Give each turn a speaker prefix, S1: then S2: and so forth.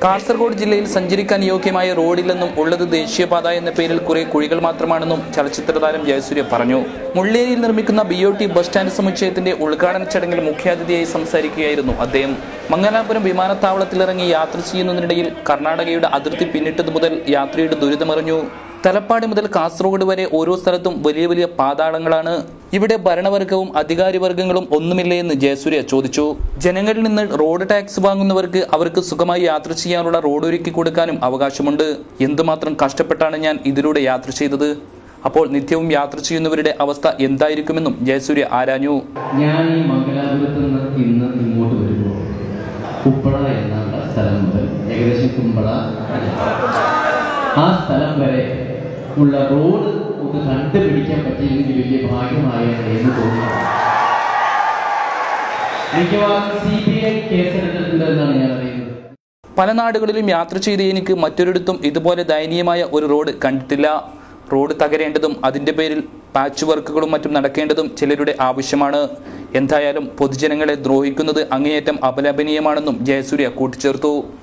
S1: കാസർഗോഡ് ജില്ലയിൽ സഞ്ചരിക്കാൻ യോഗ്യമായ റോഡില്ലെന്നും ഉള്ളത് ദേശീയപാത എന്ന പേരിൽ കുറെ കുഴികൾ മാത്രമാണെന്നും ചലച്ചിത്ര താരം ജയസൂര്യ പറഞ്ഞു മുള്ളേരിയിൽ നിർമ്മിക്കുന്ന B O T bus stand സമുച്ചയത്തിന്റെ ഉദ്ഘാടന ചടങ്ങിൽ മുഖ്യാതിഥിയായി സംസാരിക്കുകയായിരുന്നു അദ്ദേഹം മംഗലാപുരം വിമാനത്താവളത്തിലിറങ്ങി യാത്ര ചെയ്യുന്നതിനിടയിൽ കർണാടകയുടെ അതിർത്തി പിന്നിട്ടതു മുതൽ യാത്രയുടെ ദുരിതമറിഞ്ഞു തലപ്പാടി മുതൽ കാസർഗോഡ് വരെ ഓരോ സ്ഥലത്തും വലിയ വലിയ പാതാളങ്ങളാണ് ഇവിടെ ഭരണവർഗവും അധികാരിവർഗങ്ങളും ഒന്നുമില്ലേ എന്ന് ജയസൂര്യ ചോദിച്ചു ജനങ്ങളിൽ നിന്ന് റോഡ് ടാക്സ് വാങ്ങുന്നവർക്ക് അവർക്ക് സുഖമായി യാത്ര ചെയ്യാനുള്ള റോഡ് ഒരുക്കി കൊടുക്കാനും അവകാശമുണ്ട് എന്തുമാത്രം കഷ്ടപ്പെട്ടാണ് ഞാൻ ഇതിലൂടെ യാത്ര ചെയ്തത് അപ്പോൾ നിത്യവും യാത്ര ചെയ്യുന്നവരുടെ അവസ്ഥ എന്തായിരിക്കുമെന്നും ജയസൂര്യ ആരാഞ്ഞു
S2: ഞാൻ ഈ മംഗലാപുരത്ത് നിന്ന് ഇന്ന് ഇങ്ങോട്ട് വരുമ്പോൾ കുമ്പള എന്നുള്ള സ്ഥലം മുതൽ ഏകദേശം കുമ്പള ആ സ്ഥലം വരെ ഉള്ള റോഡ് ഒന്ന് കണ്ടുപിടിക്കാൻ പറ്റിയില്ലെങ്കിൽ വലിയ ഭാഗ്യമായാണ് എന്ന് തോന്നുന്നു മിക്കവാറും സി ബി ഐ കേസെടുത്തിട്ടുണ്ടെന്നാണ് ഞാൻ അറിയുന്നത്
S1: പല നാടുകളിലും യാത്ര ചെയ്ത എനിക്ക് മറ്റൊരിടത്തും ഇതുപോലെ ദയനീയമായ ഒരു റോഡ് കണ്ടിട്ടില്ല റോഡ് തകരേണ്ടതും അതിൻ്റെ പേരിൽ പാച്ച് വർക്കുകളും മറ്റും നടക്കേണ്ടതും ചിലരുടെ ആവശ്യമാണ് എന്തായാലും പൊതുജനങ്ങളെ ദ്രോഹിക്കുന്നത് അങ്ങേയറ്റം അപലപനീയമാണെന്നും ജയസൂര്യ കൂട്ടിച്ചേർത്തു